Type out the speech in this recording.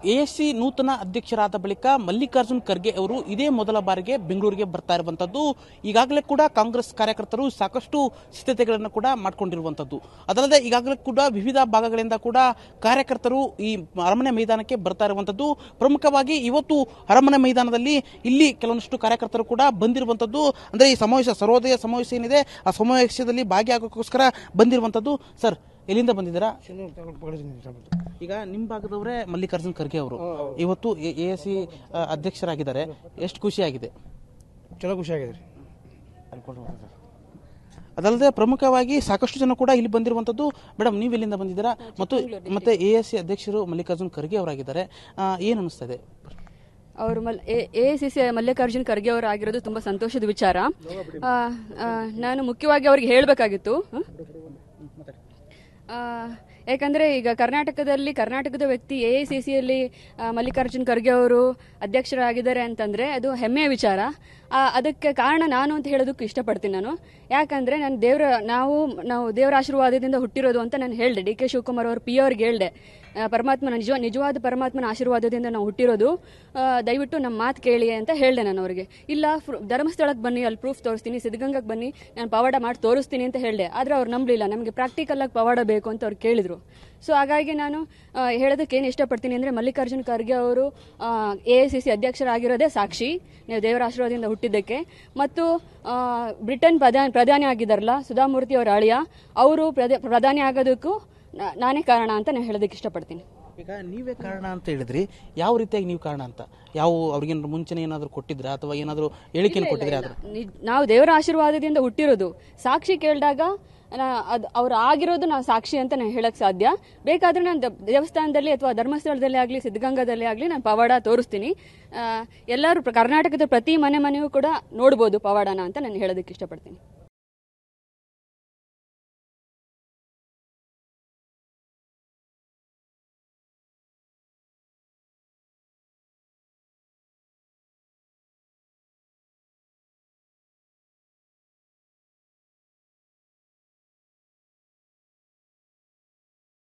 ASC ನೂತನ ಅಧ್ಯಕ್ಷರಾದ ಬಳಿಕ ಮಲ್ಲಿಕಾರ್ಜುನ್ ಖರ್ಗೆ ಅವರು ಇದೇ ಮೊದಲ ಬಾರಿಗೆ ಬೆಂಗಳೂರಿಗೆ ಬರ್ತಾ ಇರುವಂತದ್ದು ಈಗಾಗಲೇ ಕೂಡ ಕಾಂಗ್ರೆಸ್ ಕಾರ್ಯಕರ್ತರು ಸಾಕಷ್ಟು ಸಿದ್ಧತೆಗಳನ್ನು ಕೂಡ ಮಾಡಿಕೊಂಡಿರುವಂತದ್ದು ಅದಲ್ಲದೆ ಈಗಾಗಲೇ ಕೂಡ ವಿವಿಧ ಭಾಗಗಳಿಂದ ಕೂಡ ಕಾರ್ಯಕರ್ತರು ಈ ಅರಮನೆ ಮೈದಾನಕ್ಕೆ ಬರ್ತಾ ಇರುವಂತದ್ದು ಪ್ರಮುಖವಾಗಿ ಇವತ್ತು ಅರಮನೆ ಮೈದಾನದಲ್ಲಿ ಇಲ್ಲಿ ಕೆಲವೊಂದಿಷ್ಟು ಕಾರ್ಯಕರ್ತರು ಕೂಡ ಬಂದಿರುವಂತದ್ದು ಅಂದ್ರೆ ಈ ಸಮಾವೇಶ ಸರ್ವೋದಯ ಸಮಾವೇಶ ಏನಿದೆ ಆ ಸಮಾವೇಶದಲ್ಲಿ ಭಾಗಿಯಾಗೋಕ್ಕೋಸ್ಕರ ಬಂದಿರುವಂತದ್ದು ಸರ್ ಎಲ್ಲಿಂದ ಬಂದಿದ್ದೀರಾ ಈಗ ನಿಮ್ಮ ಭಾಗದವರೇ ಮಲ್ಲಿಕಾರ್ಜುನ್ ಖರ್ಗೆ ಅವರು ಇವತ್ತು ಎ ಎಸ್ ಸಿ ಅಧ್ಯಕ್ಷರಾಗಿದ್ದಾರೆ ಎಷ್ಟು ಖುಷಿಯಾಗಿದೆ ಚಲೋ ಖುಷಿ ಆಗಿದೆ ರೀ ಅದಲ್ಲದೆ ಪ್ರಮುಖವಾಗಿ ಸಾಕಷ್ಟು ಜನ ಕೂಡ ಇಲ್ಲಿ ಬಂದಿರುವಂತದ್ದು ಮೇಡಮ್ ನೀವು ಎಲ್ಲಿಂದ ಬಂದಿದ್ದೀರಾ ಮತ್ತು ಮತ್ತೆ ಎ ಎಸ್ ಸಿ ಅಧ್ಯಕ್ಷರು ಮಲ್ಲಿಕಾರ್ಜುನ್ ಖರ್ಗೆ ಅವರಾಗಿದ್ದಾರೆ ಆ, ಏನ್ ಅನಿಸ್ತಾ ಇದೆ ಅವರು ಮಲ್ A C C Mallikarjun Kharge ಅವರು ಆಗಿರೋದು ತುಂಬಾ ಸಂತೋಷದ ವಿಚಾರ ಆ, ಆ, ನಾನು ಮುಖ್ಯವಾಗಿ ಅವ್ರಿಗೆ ಹೇಳಬೇಕಾಗಿತ್ತು ಯಾಕಂದ್ರೆ ಈಗ ಕರ್ನಾಟಕದಲ್ಲಿ ಕರ್ನಾಟಕದ ವ್ಯಕ್ತಿ ಎ ಐ ಸಿ ಸಿಯಲ್ಲಿ ಮಲ್ಲಿಕಾರ್ಜುನ್ ಖರ್ಗೆ ಅವರು ಅಧ್ಯಕ್ಷರಾಗಿದ್ದಾರೆ ಅಂತಂದ್ರೆ ಅದು ಹೆಮ್ಮೆಯ ವಿಚಾರ ಆ, ಅದಕ್ಕೆ ಕಾರಣ ನಾನು ಅಂತ ಹೇಳೋದಕ್ಕೆ ಇಷ್ಟಪಡ್ತೀನಿ ನಾನು ಯಾಕಂದ್ರೆ ನಾನು ದೇವರ ನಾವು ನಾವು ದೇವರ ಆಶೀರ್ವಾದದಿಂದ ಹುಟ್ಟಿರೋದು ಅಂತ ನಾನು ಹೇಳಿದೆ ಡಿ ಕೆ ಶಿವಕುಮಾರ್ ಅವರು ಪಿ ಅವ್ರಿಗೆ ಹೇಳಿದೆ ಆ, ಪರಮಾತ್ಮನ ನಿಜ ನಿಜವಾದ ಪರಮಾತ್ಮನ ಆಶೀರ್ವಾದದಿಂದ ನಾವು ಹುಟ್ಟಿರೋದು ಆ, ದಯವಿಟ್ಟು ನಮ್ಮ ಮಾತು ಕೇಳಿ ಅಂತ ಹೇಳಿದೆ ನಾನು ಅವರಿಗೆ ಇಲ್ಲ ಫ್ರು- ಧರ್ಮಸ್ಥಳಕ್ಕೆ ಬನ್ನಿ ಅಲ್ಲಿ ಪ್ರೂಫ್ ತೋರಿಸ್ತೀನಿ ಸಿದ್ಧಗಂಗಕ್ಕೆ ಬನ್ನಿ ನಾನು ಪವಾಡ ಮಾಡಿ ತೋರಿಸ್ತೀನಿ ಅಂತ ಹೇಳಿದೆ ಆದ್ರೆ ಅವ್ರು ನಂಬಲಿಲ್ಲ ನಮಗೆ ಪ್ರಾಕ್ಟಿಕಲ್ ಆಗಿ ಪವಾಡ ಬೇಕು ಅಂತ ಅವ್ರು ಕೇಳಿದ್ರು ಸೊ ಹಾಗಾಗಿ ನಾನು ಆ, ಹೇಳೋದಕ್ಕೆ ಏನು ಇಷ್ಟಪಡ್ತೀನಿ ಅಂದ್ರೆ ಮಲ್ಲಿಕಾರ್ಜುನ್ ಖರ್ಗೆ ಅವರು ಎ ಐ ಸಿ ಸಿ ಅಧ್ಯಕ್ಷರಾಗಿರೋದೇ ಸಾಕ್ಷಿ ನೀವು ದೇವರ ಆಶೀರ್ವಾದದಿಂದ ಹುಟ್ಟಿದ್ದಕ್ಕೆ ಮತ್ತು ಆ, ಬ್ರಿಟನ್ ಪ್ರಧಾನ ಪ್ರಧಾನಿ ಆಗಿದ್ದಾರಲ್ಲ ಸುಧಾಮೂರ್ತಿ ಅವರ ಅಳಿಯ ಅವರು ಪ್ರಧ- ಪ್ರಧಾನಿ ಆಗೋದಕ್ಕೂ ನಾ- ನಾನೇ ಕಾರಣ ಅಂತ ನಾನು ಹೇಳೋದಕ್ಕೆ ಇಷ್ಟಪಡ್ತೀನಿ ಈಗ ನೀವೇ ಕಾರಣ ಅಂತ ಹೇಳಿದ್ರಿ ಯಾವ ರೀತಿಯಾಗಿ ನೀವು ಕಾರಣ ಅಂತ ಯಾವ ಅವ್ರಿಗೇನಾದ್ರು ಮುಂಚೆನೆ ಏನಾದ್ರು ಕೊಟ್ಟಿದ್ರಾ ಅಥವಾ ಏನಾದ್ರು ಹೇಳಿಕೆಯನ್ನು ಕೊಟ್ಟಿದ್ರೆ ಅದ್ರ ನಿಜ್- ನಾವು ದೇವರ ಆಶೀರ್ವಾದದಿಂದ ಹುಟ್ಟಿರೋದು ಸಾಕ್ಷಿ ಕೇಳಿದಾಗ ಅದು ಅವ್ರು ಆಗಿರೋದು ನಾವು ಸಾಕ್ಷಿ ಅಂತ ನಾನು ಹೇಳಕ್ ಸಾಧ್ಯ ಬೇಕಾದ್ರೆ ನಾನು ದ- ದೇವಸ್ಥಾನದಲ್ಲಿ ಅಥವಾ ಧರ್ಮಸ್ಥಳದಲ್ಲಿ ಆಗಲಿ ಸಿದ್ಧಗಂಗಾದಲ್ಲಿ ಆಗಲಿ ನಾನು ಪವಾಡ ತೋರಿಸ್ತೀನಿ ಆ, ಎಲ್ಲರೂ ಪ್ರ- ಕರ್ನಾಟಕದ ಪ್ರತಿ ಮನೆ ಮನೆಯೂ ಕೂಡ ನೋಡ್ಬೋದು ಪವಾಡನ ಅಂತ ನಾನು ಹೇಳೋದಕ್ಕೆ ಇಷ್ಟಪಡ್ತೀನಿ